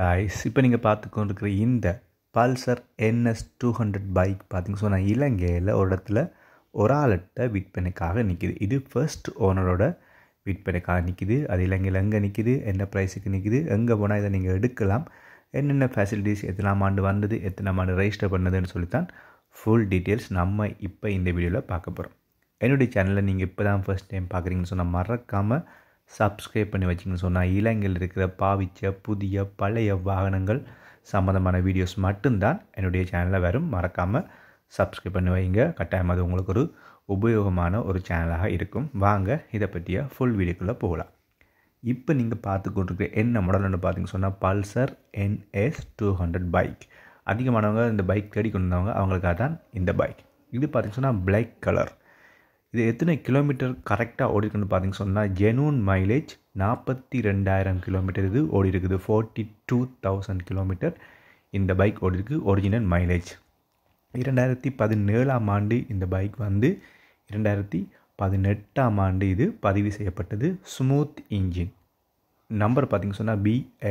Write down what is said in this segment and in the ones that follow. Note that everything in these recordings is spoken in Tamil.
இப்போ நீங்கள் பார்த்து கொண்டிருக்கிற இந்த Pulsar NS two hundred bike பார்த்திங்க சொன்னால் இலங்கையில் ஒரு இடத்துல ஒரு ஆள்கிட்ட விற்பனைக்காக நிற்கிது இது ஃபர்ஸ்ட் ஓனரோட விற்பனைக்காக நிற்கிது அது இலங்கையில் எங்கே நிற்கிது என்ன ப்ரைஸுக்கு நிற்கிது எங்கே போனால் இதை நீங்கள் எடுக்கலாம் என்னென்ன ஃபெசிலிட்டிஸ் எத்தனாம் ஆண்டு வந்தது எத்தனாம் ஆண்டு ரெஜிஸ்டர் பண்ணதுன்னு சொல்லித்தான் ஃபுல் டீட்டெயில்ஸ் நம்ம இப்போ இந்த வீடியோவில் பார்க்க போகிறோம் என்னுடைய சேனலில் நீங்கள் இப்போ தான் ஃபர்ஸ்ட் டைம் பார்க்குறீங்கன்னு சொன்னால் மறக்காமல் சப்ஸ்கிரைப் பண்ணி வச்சிங்கன்னு சொன்னால் இலங்கையில் இருக்கிற பாவிச்ச புதிய பழைய வாகனங்கள் சம்மந்தமான வீடியோஸ் மட்டும்தான் என்னுடைய சேனலில் வரும் மறக்காமல் சப்ஸ்கிரைப் பண்ணி வைங்க கட்டாயம் அது உங்களுக்கு ஒரு உபயோகமான ஒரு சேனலாக இருக்கும் வாங்க இதை பற்றிய ஃபுல் வீடியோக்குள்ளே போகலாம் இப்போ நீங்கள் பார்த்து கொண்டிருக்கிற என்ன மாடல்னு பார்த்தீங்க சொன்னால் Pulsar NS two hundred bike அதிகமானவங்க இந்த பைக் தேடி கொண்டு வந்தவங்க அவங்களுக்காக தான் இந்த பைக் இது பார்த்திங்க சொன்னால் பிளாக் கலர் இது எத்தனை கிலோமீட்டர் கரெக்டாக ஓடி இருக்குன்னு பார்த்தீங்க சொன்னால் ஜெனூன் மைலேஜ் நாற்பத்தி ரெண்டாயிரம் கிலோமீட்டர் இது ஓடி இருக்குது ஃபோர்ட்டி டூ தௌசண்ட் கிலோமீட்டர் இந்த பைக் ஓடி இருக்கு ஒரிஜினல் மைலேஜ் இரண்டாயிரத்தி பதினேழாம் ஆண்டு இந்த பைக் வந்து இரண்டாயிரத்தி பதினெட்டாம் ஆண்டு இது பதிவு செய்யப்பட்டது ஸ்மூத் இன்ஜின் நம்பர் பார்த்திங்க சொன்னால்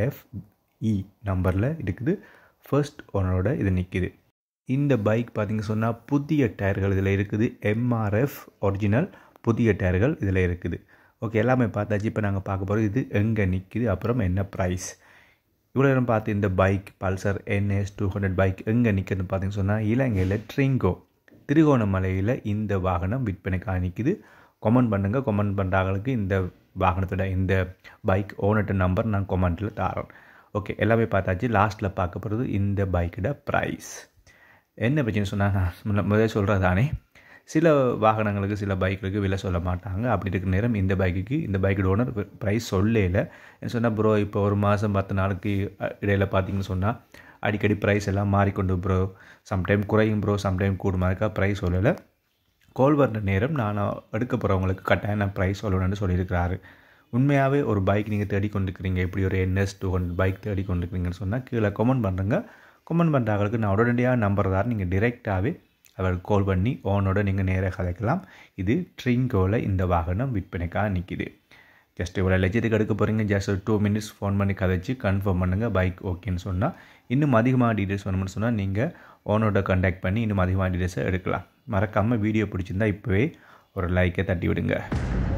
பிஎஃப்இ நம்பரில் இருக்குது ஃபர்ஸ்ட் ஓனரோட இது நிற்கிது இந்த பைக் பார்த்திங்க சொன்னால் புதிய டயர்கள் இதில் இருக்குது எம்ஆர்எஃப் ஒரிஜினல் புதிய டயர்கள் இதில் இருக்குது ஓகே எல்லாமே பார்த்தாச்சு இப்போ நாங்கள் பார்க்க போகிறோம் இது எங்கே நிற்கிது அப்புறம் என்ன ப்ரைஸ் இவ்வளோ நேரம் பார்த்து இந்த bike Pulsar NS two hundred bike எங்கே நிற்குதுன்னு பார்த்தீங்கன்னு சொன்னால் இலங்கையில் ட்ரிங்கோ திருகோணமலையில் இந்த வாகனம் விற்பனைக்காக நிற்கிது கொமெண்ட் பண்ணுங்கள் கொமெண்ட் பண்ணுறாங்களுக்கு இந்த வாகனத்தோட இந்த பைக் ஓனர்ட்ட நம்பர் நான் கொமெண்ட்டில் தரேன் ஓகே எல்லாமே பார்த்தாச்சு லாஸ்ட்டில் பார்க்க போகிறது இந்த பைக்கோட ப்ரைஸ் என்ன பிரச்சனை சொன்னால் நான் முதல் சொல்கிறது தானே சில வாகனங்களுக்கு சில பைக்குகளுக்கு விலை சொல்ல மாட்டாங்க அப்படி இருக்கிற நேரம் இந்த பைக்குக்கு இந்த பைக்கோட ஓனர் ப்ரைஸ் சொல்லல என்ன சொன்னால் ப்ரோ இப்போ ஒரு மாதம் பத்து நாளுக்கு இடையில் பார்த்தீங்கன்னு சொன்னால் அடிக்கடி ப்ரைஸ் எல்லாம் மாறிக்கொண்டு ப்ரோ சம்டைம் குறையும் ப்ரோ சம்டைம் கூடுமா இருக்கா ப்ரைஸ் சொல்லலை கோல் வர்ற நேரம் நான் எடுக்க போகிறவங்களுக்கு கட்டாயம் நான் ப்ரைஸ் சொல்லணும்னு சொல்லியிருக்கிறாரு உண்மையாகவே ஒரு பைக் நீங்கள் தேடி கொண்டுருக்கிறீங்க இப்படி ஒரு என்எஸ் டூ ஹண்ட்ரட் பைக் தேடி கொண்டுருக்கிறீங்கன்னு சொன்னால் கீழே கமெண்ட் பண்ணுறங்க கமெண்ட் பண்ணுறாங்களுக்கு நான் உடனடியாக நம்பர் தான் நீங்கள் டிரெக்டாகவே அவருக்கு கால் பண்ணி ஓனோட நீங்கள் நேராக கதைக்கலாம் இது ட்ரிங்கோவில் இந்த வாகனம் விற்பனைக்காக நிற்கிது ஜஸ்ட் இவ்வளோ லட்சத்துக்கு எடுக்க போகிறீங்க ஜஸ்ட் ஒரு டூ மினிட்ஸ் ஃபோன் பண்ணி கதைச்சி கன்ஃபார்ம் பண்ணுங்கள் பைக் ஓகேன்னு சொன்னால் இன்னும் அதிகமாக டீட்டெயில்ஸ் வேணும்னு சொன்னால் நீங்கள் ஓனோட கான்டாக்ட் பண்ணி இன்னும் அதிகமாக டீட்டெயில்ஸை எடுக்கலாம் மறக்காமல் வீடியோ பிடிச்சிருந்தா இப்போவே ஒரு லைக்கை தட்டி விடுங்க